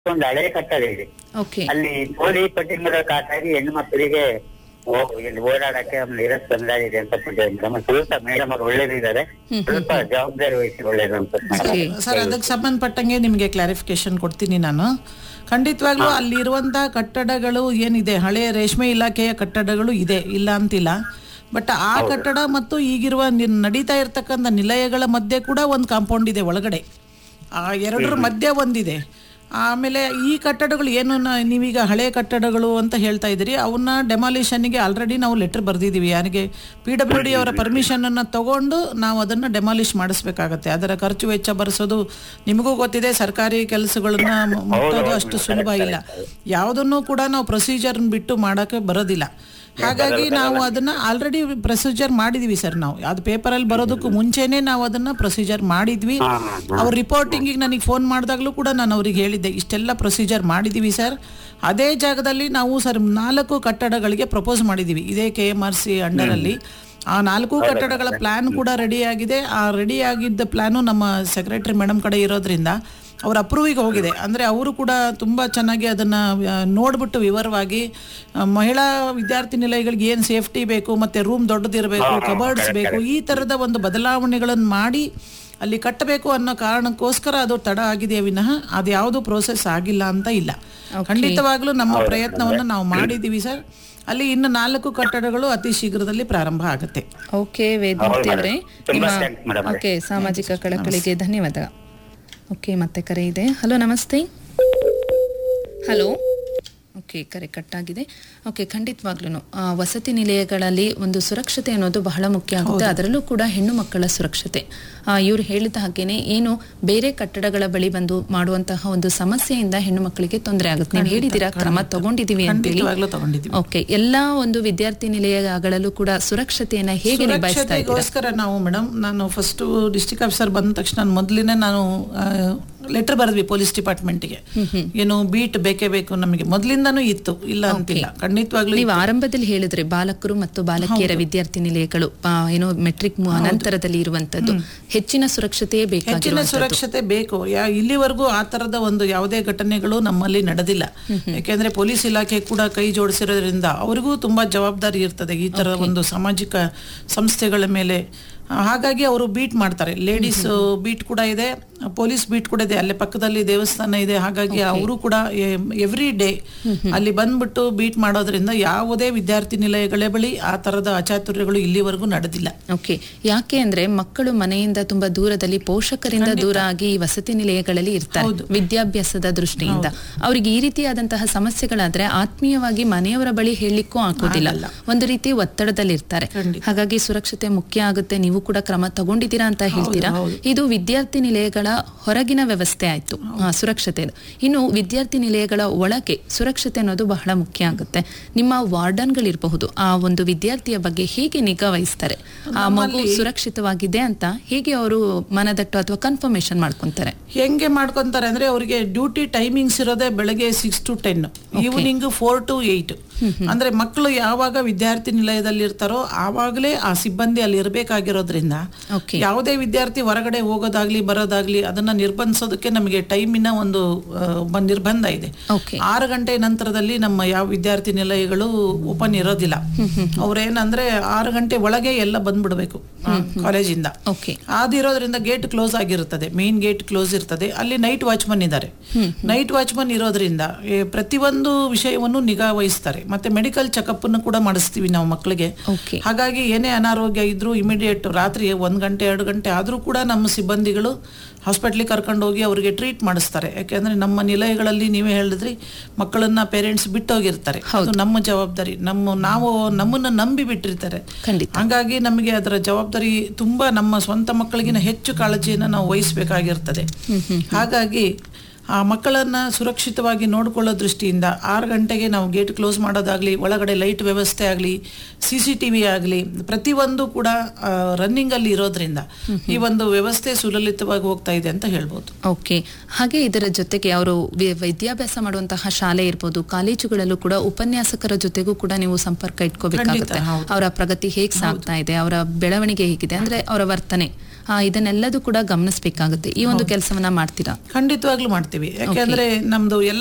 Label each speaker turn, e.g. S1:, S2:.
S1: ಒಂದು ಹಳೆ ಕಟ್ಟಡ ಇದೆ
S2: ಓಕೆ
S1: ಅಲ್ಲಿ ಕೋಳಿ ಪಟ್ಟಿಂಗದ ಕಾಟಾಗಿ ಹೆಣ್ಣು ಮಕ್ಕಳಿಗೆ ಓ- ಇಲ್ಲಿ ಓಡಾಡಕ್ಕೆ ಒಂದು ಇರಕ್ ತೊಂದರೆ ಇದೆ ಅಂತ ಕೊಟ್ಟಿದ್ದಾರೆ ಮೇಡಮ್ ಸ್ವಲ್ಪ ಮೇಡಮ್ ಅವ್ರು ಒಳ್ಳೇದಿದ್ದಾರೆ ಸ್ವಲ್ಪ ಜವಾಬ್ದಾರಿ ವಹಿಸಿ ಒಳ್ಳೇದು ಅಂತ
S2: ಓಕೆ
S3: ಸರ್ ಅದಕ್ಕೆ ಸಂಬಂಧಪಟ್ಟಂಗೆ ನಿಮಗೆ ಕ್ಲಾರಿಫಿಕೇಶನ್ ಕೊಡ್ತೀನಿ ನಾನು ಖಂಡಿತವಾಗ್ಲೂ ಅಲ್ಲಿರುವಂಥ ಕಟ್ಟಡಗಳು ಏನಿದೆ ಹಳೆಯ ರೇಷ್ಮೆ ಇಲಾಖೆಯ ಕಟ್ಟಡಗಳು ಇದೆ ಇಲ್ಲ ಅಂತಿಲ್ಲ ಬಟ್ ಆ ಕಟ್ಟಡ ಮತ್ತು ಈಗಿರುವ ನಿ- ನಡೀತಾ ಇರ್ತಕ್ಕಂಥ ನಿಲಯಗಳ ಮಧ್ಯೆ ಕೂಡ ಒಂದು ಕಾಂಪೌಂಡ್ ಇದೆ ಒಳಗಡೆ ಆ ಎರಡರ ಮಧ್ಯೆ ಒಂದಿದೆ ಆಮೇಲೆ ಈ ಕಟ್ಟಡಗಳು ಏನು ನ- ನೀವೀಗ ಹಳೆ ಕಟ್ಟಡಗಳು ಅಂತ ಹೇಳ್ತಾ ಇದ್ದೀರಿ ಅವನ್ನ ಡೆಮಾಲಿಷನ್ಗೆ ಆಲ್ರೆಡಿ ನಾವು ಲೆಟರ್ ಬರೆದಿದ್ದೀವಿ ಯಾರಿಗೆ ಪಿ ಡಬ್ಲ್ಯೂ ಡಿ ಅವರ ಪರ್ಮಿಷನನ್ನು ತಗೊಂಡು ನಾವು ಅದನ್ನು ಡೆಮಾಲಿಷ್ ಮಾಡಿಸ್ಬೇಕಾಗತ್ತೆ ಅದರ ಖರ್ಚು ವೆಚ್ಚ ಭರಿಸೋದು ನಿಮಗೂ ಗೊತ್ತಿದೆ ಸರ್ಕಾರಿ ಕೆಲಸಗಳನ್ನ ಮ- ಮುಟ್ಟೋದು ಅಷ್ಟು ಸುಲಭ ಇಲ್ಲ ಯಾವುದನ್ನು ಕೂಡ ನಾವು ಪ್ರೊಸೀಜರ್ ಬಿಟ್ಟು ಮಾಡೋಕ್ಕೆ ಬರೋದಿಲ್ಲ ಹಾಗಾಗಿ ನಾವು ಅದನ್ನ ಆಲ್ರೆಡಿ ಪ್ರೊಸೀಜರ್ ಮಾಡಿದೀವಿ ಸರ್ ನಾವು ಅದು ಪೇಪರಲ್ಲಿ ಬರೋದಕ್ಕೂ ಮುಂಚೆನೆ ನಾವು ಅದನ್ನ ಪ್ರೊಸೀಜರ್ ಮಾಡಿದ್ವಿ ಅವ್ರ ರಿಪೋರ್ಟಿಂಗಿಗೆ ನನಗೆ ಫೋನ್ ಮಾಡಿದಾಗಲೂ ಕೂಡ ನಾನು ಅವ್ರಿಗೆ ಹೇಳಿದ್ದೆ ಇಷ್ಟೆಲ್ಲ ಪ್ರೊಸೀಜರ್ ಮಾಡಿದೀವಿ ಸರ್ ಅದೇ ಜಾಗದಲ್ಲಿ ನಾವು ಸರ್ ನಾಲ್ಕು ಕಟ್ಟಡಗಳಿಗೆ ಪ್ರಪೋಸ್ ಮಾಡಿದ್ದೀವಿ ಇದೇ ಕೆ ಎಮ್ ಆರ್ ಸಿ ಅಂಡರಲ್ಲಿ ಆ ನಾಲ್ಕು ಕಟ್ಟಡಗಳ ಪ್ಲಾನ್ ಕೂಡ ರೆಡಿ ಆಗಿದೆ ಆ ರೆಡಿ ಆಗಿದ್ದ ಪ್ಲಾನು ನಮ್ಮ ಸೆಕ್ರೆಟರಿ ಮೇಡಮ್ ಕಡೆ ಇರೋದ್ರಿಂದ ಅವ್ರ ಅಪ್ರೂವಿಗೆ ಹೋಗಿದೆ ಅಂದರೆ ಅವರು ಕೂಡ ತುಂಬ ಚೆನ್ನಾಗಿ ಅದನ್ನು ನೋಡ್ಬಿಟ್ಟು ವಿವರವಾಗಿ ಆ, ಮಹಿಳಾ ವಿದ್ಯಾರ್ಥಿ ನಿಲಯಗಳಿಗೆ ಏನು ಸೇಫ್ಟಿ ಬೇಕು ಮತ್ತು ರೂಮ್ ದೊಡ್ಡದಿರಬೇಕು ಕಬರ್ಡ್ಸ್ ಬೇಕು ಈ ಥರದ ಒಂದು ಬದಲಾವಣೆಗಳನ್ನು ಮಾಡಿ ಅಲ್ಲಿ ಕಟ್ಟಬೇಕು ಅನ್ನೋ ಕಾರಣಕ್ಕೋಸ್ಕರ ಅದು ತಡ ಆಗಿದೆಯೇ ವಿನಃ ಅದು ಯಾವುದು ಪ್ರೋಸೆಸ್ ಆಗಿಲ್ಲ ಅಂತ ಇಲ್ಲ ಖಂಡಿತವಾಗ್ಲೂ ನಮ್ಮ ಪ್ರಯತ್ನವನ್ನು ನಾವು ಮಾಡಿದ್ದೀವಿ ಸರ್ ಅಲ್ಲಿ ಇನ್ನು ನಾಲ್ಕು ಕಟ್ಟಡಗಳು ಅತಿ ಶೀಘ್ರದಲ್ಲಿ ಪ್ರಾರಂಭ ಆಗುತ್ತೆ
S2: ಓಕೆ ವೇದಮೂರ್ತಿ ಅವರೇ ನಿಮ್ಮ
S1: ತುಂಬಾ thanks madam ಅವರೇ.
S2: ಓಕೆ ಸಾಮಾಜಿಕ ಕಳಕಳಿಗೆ ಧನ್ಯವಾದ ಓಕೆ ಮತ್ತೆ ಕರೆ ಇದೆ ಹಲೋ ನಮಸ್ತೆ ಹಲೋ ಓಕೆ ಕರೆ ಕಟ್ಟಾಗಿದೆ ಓಕೆ ಖಂಡಿತವಾಗ್ಲೂ ವಸತಿ ನಿಲಯಗಳಲ್ಲಿ ಒಂದು ಸುರಕ್ಷತೆ ಅನ್ನೋದು ಬಹಳ ಮುಖ್ಯ ಆಗುತ್ತೆ ಅದರಲ್ಲೂ ಕೂಡ ಹೆಣ್ಣು ಮಕ್ಕಳ ಸುರಕ್ಷತೆ ಇವ್ರು ಹೇಳಿದ ಹಾಗೇನೆ ಏನು ಬೇರೆ ಕಟ್ಟಡಗಳ ಬಳಿ ಬಂದು ಮಾಡುವಂತಹ ಒಂದು ಸಮಸ್ಯೆಯಿಂದ ಹೆಣ್ಣು ಮಕ್ಕಳಿಗೆ ತೊಂದರೆ ಆಗುತ್ತೆ ನೀವು ಹೇಳಿದ್ದೀರಾ ಕ್ರಮ ತಗೊಂಡಿದೀವಿ ಅಂತೇಳಿ
S3: ಖಂಡಿತವಾಗ್ಲೂ ತಗೊಂಡಿದ್ದೀವಿ
S2: ಓಕೆ ಎಲ್ಲಾ ಒಂದು ವಿದ್ಯಾರ್ಥಿ ನಿಲಯಗಳಲ್ಲೂ ಕೂಡ ಸುರಕ್ಷತೆಯನ್ನ ಹೇಗೆ ನಿಭಾಯಿಸ್ತಾ ಇದ್ದೀರಾ
S3: ಸುರಕ್ಷತೆಗೋಸ್ಕರ ನಾವು ಮೇಡಮ್ ನಾನು ಫಸ್ಟ್ ಡಿಸ್ಟಿಕ್ ಆಫೀಸರ್ ಬಂದ ತಕ್ಷಣ ಮೊದಲಿನೇ ನಾನು ಲೆಟರ್ ಬರೆದ್ವಿ ಪೊಲೀಸ್ ಡಿಪಾರ್ಟ್ಮೆಂಟ್ಗೆ ಏನು ಬೀಟ್ ಬೇಕೇ ಬೇಕು ನಮಗೆ ಮೊದಲಿಂದನೂ ಇತ್ತು ಇಲ್ಲ ಅಂತಿಲ್ಲ ಖಂಡಿತವಾಗ್ಲೂ
S2: ನೀವು ಆರಂಭದಲ್ಲಿ ಹೇಳಿದ್ರೆ ಬಾಲಕರು ಮತ್ತು ಬಾಲಕಿಯರ ವಿದ್ಯಾರ್ಥಿ ನಿಲಯಗಳು ಆ, ಏನೋ ಮೆಟ್ರಿಕ್ ಮು- ಅನಂತರದಲ್ಲಿ ಇರುವಂತದ್ದು ಹೆಚ್ಚಿನ ಸುರಕ್ಷತೆಯೇ
S3: ಹೆಚ್ಚಿನ
S2: ಬೇಕಾಗಿರುವ
S3: ಸುರಕ್ಷತೆ ಬೇಕು ಯಾ ಇಲ್ಲಿವರೆಗೂ ಆ ತರದ ಒಂದು ಯಾವುದೇ ಘಟನೆಗಳು ನಮ್ಮಲ್ಲಿ ನಡೆದಿಲ್ಲ ಯಾಕೆಂದ್ರೆ ಪೊಲೀಸ್ ಇಲಾಖೆ ಕೂಡ ಕೈ ಜೋಡಿಸಿರೋದ್ರಿಂದ ಅವರಿಗೂ ತುಂಬಾ ಜವಾಬ್ದಾರಿ ಇರ್ತದೆ ಈ ತರದ ಒಂದು ಸಾಮಾಜಿಕ ಸಂಸ್ಥೆಗಳ ಮೇಲೆ ಆ, ಹಾಗಾಗಿ ಅವರು ಬೀಟ್ ಮಾಡ್ತಾರೆ ಲೇಡೀಸ್ ಬೀಟ್ ಕೂಡ ಇದೆ ಪೊಲೀಸ್ ಬೀಟ್ ಕೂಡ ಇದೆ ಅಲ್ಲೇ ಪಕ್ಕದಲ್ಲಿ ದೇವಸ್ಥಾನ ಇದೆ ಹಾಗಾಗಿ ಅವರು ಕೂಡ ಎವ್ರಿ ಡೇ ಅಲ್ಲಿ ಬಂದ್ಬಿಟ್ಟು ಬೀಟ್ ಮಾಡೋದ್ರಿಂದ ಯಾವುದೇ ವಿದ್ಯಾರ್ಥಿ ನಿಲಯಗಳ ಬಳಿ ಆ ತರದ ಅಚಾತುರ್ಯಗಳು ಇಲ್ಲಿವರೆಗೂ ನಡೆದಿಲ್ಲ
S2: ಓಕೆ ಯಾಕೆ ಅಂದ್ರೆ ಮಕ್ಕಳು ಮನೆಯಿಂದ ತುಂಬಾ ದೂರದಲ್ಲಿ ಪೋಷಕರಿಂದ ದೂರ ಆಗಿ ಈ ವಸತಿ ನಿಲಯಗಳಲ್ಲಿ ಇರ್ತಾರೆ ವಿದ್ಯಾಭ್ಯಾಸದ ದೃಷ್ಟಿಯಿಂದ ಅವರಿಗೆ ಈ ರೀತಿಯಾದಂತಹ ಸಮಸ್ಯೆಗಳಾದ್ರೆ ಆತ್ಮೀಯವಾಗಿ ಮನೆಯವರ ಬಳಿ ಹೇಳಲಿಕ್ಕೂ ಆಗೋದಿಲ್ಲ ಒಂದು ರೀತಿ ಒತ್ತಡದಲ್ಲಿ ಇರ್ತಾರೆ ಹಾಗಾಗಿ ಸುರಕ್ಷತೆ ಮುಖ್ಯ ಆಗುತ್ತೆ ನೀವು ಕೂಡ ಕ್ರಮ ತಗೊಂಡಿದ್ದೀರಾ ಅಂತ ಹೇಳ್ತೀರಾ ಇದು ವಿದ್ಯಾರ್ಥಿ ನಿಲಯಗಳ ಹೊರಗಿನ ವ್ಯವಸ್ಥೆ ಆಯ್ತು ಆ, ಸುರಕ್ಷತೆ ಇನ್ನು ವಿದ್ಯಾರ್ಥಿ ನಿಲಯಗಳ ಒಳಗೆ ಸುರಕ್ಷತೆ ಅನ್ನೋದು ಬಹಳ ಮುಖ್ಯ ಆಗುತ್ತೆ ನಿಮ್ಮ ವಾರ್ಡನ್ಗಳಿರಬಹುದು ಆ ಒಂದು ವಿದ್ಯಾರ್ಥಿಯ ಬಗ್ಗೆ ಹೇಗೆ ನಿಗಾ ವಹಿಸ್ತಾರೆ ಆ ಮಗು ಸುರಕ್ಷಿತವಾಗಿದೆ ಅಂತ ಹೇಗೆ ಅವರು ಮನದಟ್ಟು ಅಥವಾ ಕನ್ಫರ್ಮೇಶನ್ ಮಾಡ್ಕೊಂತಾರೆ
S3: ಹೆಂಗೆ ಮಾಡ್ಕೊಂತಾರೆ ಅಂದ್ರೆ ಅವರಿಗೆ ಡ್ಯೂಟಿ ಟೈಮಿಂಗ್ಸ್ ಇರೋದೇ ಬೆಳಗ್ಗೆ six to ten evening four to eight ಅಂದ್ರೆ ಮಕ್ಕಳು ಯಾವಾಗ ವಿದ್ಯಾರ್ಥಿ ನಿಲಯದಲ್ಲಿ ಇರ್ತಾರೋ ಆವಾಗಲೇ ಆ ಸಿಬ್ಬಂದಿ ಅಲ್ಲಿ ಇರಬೇಕಾಗಿರೋದ್ರಿಂದ
S2: Okay.
S3: ಯಾವುದೇ ವಿದ್ಯಾರ್ಥಿ ಹೊರಗಡೆ ಹೋಗೋದಾಗ್ಲಿ ಬರೋದಾಗ್ಲಿ ಅದನ್ನ ನಿರ್ಬಂಧಿಸೋದಕ್ಕೆ ನಮಗೆ ಟೈಮಿನ ಒಂದು ಆ, ಬ- ನಿರ್ಬಂಧ ಇದೆ
S2: ಓಕೆ
S3: ಆರು ಗಂಟೆ ನಂತರದಲ್ಲಿ ನಮ್ಮ ಯಾವ ವಿದ್ಯಾರ್ಥಿ ನಿಲಯಗಳು ಓಪನ್ ಇರೋದಿಲ್ಲ ಅವ್ರೇನಂದ್ರೆ ಆರು ಗಂಟೆ ಒಳಗೆ ಎಲ್ಲ ಬಂದ್ಬಿಡ್ಬೇಕು ಆ, ಕಾಲೇಜಿಂದ
S2: ಓಕೆ
S3: ಅದಿರೋದ್ರಿಂದ ಗೇಟ್ ಕ್ಲೋಸ್ ಆಗಿರುತ್ತದೆ ಮೇನ್ ಗೇಟ್ ಕ್ಲೋಸ್ ಇರ್ತದೆ ಅಲ್ಲಿ ನೈಟ್ ವಾಚ್ಮನ್ ಇದ್ದಾರೆ ನೈಟ್ ವಾಚ್ಮನ್ ಇರೋದ್ರಿಂದ ಏ, ಪ್ರತಿಯೊಂದು ವಿಷಯವನ್ನು ನಿಗಾ ವಹಿಸ್ತಾರೆ ಮತ್ತೆ ಮೆಡಿಕಲ್ ಚೆಕಪ್ ಅನ್ನು ಕೂಡ ಮಾಡಿಸ್ತೀವಿ ನಾವು ಮಕ್ಕಳಿಗೆ
S2: ಓಕೆ
S3: ಹಾಗಾಗಿ ಏನೇ ಅನಾರೋಗ್ಯ ಇದ್ರೂ ಇಮಿಡಿಯೇಟ್ ರಾತ್ರಿ ಒಂದ್ ಗಂಟೆ ಎರಡು ಗಂಟೆ ಆದ್ರೂ ಕೂಡ ನಮ್ಮ ಸಿಬ್ಬಂದಿಗಳು ಹಾಸ್ಪಿಟ್ಲಿಗೆ ಕರ್ಕೊಂಡು ಹೋಗಿ ಅವರಿಗೆ ಟ್ರೀಟ್ ಮಾಡಿಸ್ತಾರೆ ಯಾಕೆಂದ್ರೆ ನಮ್ಮ ನಿಲಯಗಳಲ್ಲಿ ನೀವೇ ಹೇಳಿದ್ರಿ ಮಕ್ಕಳನ್ನ ಪೇರೆಂಟ್ಸ್ ಬಿಟ್ಟೋಗಿರ್ತಾರೆ ಅದು ನಮ್ಮ ಜವಾಬ್ದಾರಿ ನಮ್ಮ ನಾವು ನಮ್ಮನ್ನ ನಂಬಿ ಬಿಟ್ಟಿರ್ತಾರೆ
S2: ಖಂಡಿತ
S3: ಹಾಗಾಗಿ ನಮಗೆ ಅದರ ಜವಾಬ್ದಾರಿ ತುಂಬಾ ನಮ್ಮ ಸ್ವಂತ ಮಕ್ಕಳಿಗಿನ ಹೆಚ್ಚು ಕಾಳಜಿಯನ್ನು ನಾವು ವಹಿಸಬೇಕಾಗಿರ್ತದೆ ಹಾಗಾಗಿ ಆ ಮಕ್ಕಳನ್ನ ಸುರಕ್ಷಿತವಾಗಿ ನೋಡ್ಕೊಳ್ಳೋ ದೃಷ್ಟಿಯಿಂದ ಆರು ಗಂಟೆಗೆ ನಾವು ಗೇಟ್ ಕ್ಲೋಸ್ ಮಾಡೋದಾಗ್ಲಿ ಒಳಗಡೆ ಲೈಟ್ ವ್ಯವಸ್ಥೆ ಆಗಲಿ ಸಿ ಸಿ ಟಿ ವಿ ಆಗಲಿ ಪ್ರತಿಯೊಂದು ಕೂಡ ರನ್ನಿಂಗ್ ಅಲ್ಲಿ ಇರೋದ್ರಿಂದ ಈ ಒಂದು ವ್ಯವಸ್ಥೆ ಸುಲಲಿತವಾಗಿ ಹೋಗ್ತಾ ಇದೆ ಅಂತ ಹೇಳ್ಬೋದು
S2: ಓಕೆ ಹಾಗೆ ಇದರ ಜೊತೆಗೆ ಅವರು ವಿ- ವಿದ್ಯಾಭ್ಯಾಸ ಮಾಡುವಂತಹ ಶಾಲೆ ಇರ್ಬೋದು ಕಾಲೇಜುಗಳಲ್ಲೂ ಕೂಡ ಉಪನ್ಯಾಸಕರ ಜೊತೆಗೂ ಕೂಡ ನೀವು ಸಂಪರ್ಕ ಇಟ್ಕೋಬೇಕಾಗುತ್ತೆ
S3: ಖಂಡಿತ, ಹೌದು.
S2: ಅವರ ಪ್ರಗತಿ ಹೇಗ್ ಸಾಗ್ತಾ ಇದೆ ಅವರ ಬೆಳವಣಿಗೆ ಹೇಗಿದೆ ಅಂದ್ರೆ ಅವರ ವರ್ತನೆ ಆ, ಇದನ್ನೆಲ್ಲದೂ ಕೂಡ ಗಮನಿಸಬೇಕಾಗುತ್ತೆ ಈ ಒಂದು ಕೆಲಸವನ್ನ ಮಾಡ್ತೀರಾ
S3: ಖಂಡಿತವಾಗ್ಲೂ ಮಾಡ್ತೀವಿ ಯಾಕೆಂದ್ರೆ ನಮ್ದು ಎಲ್ಲ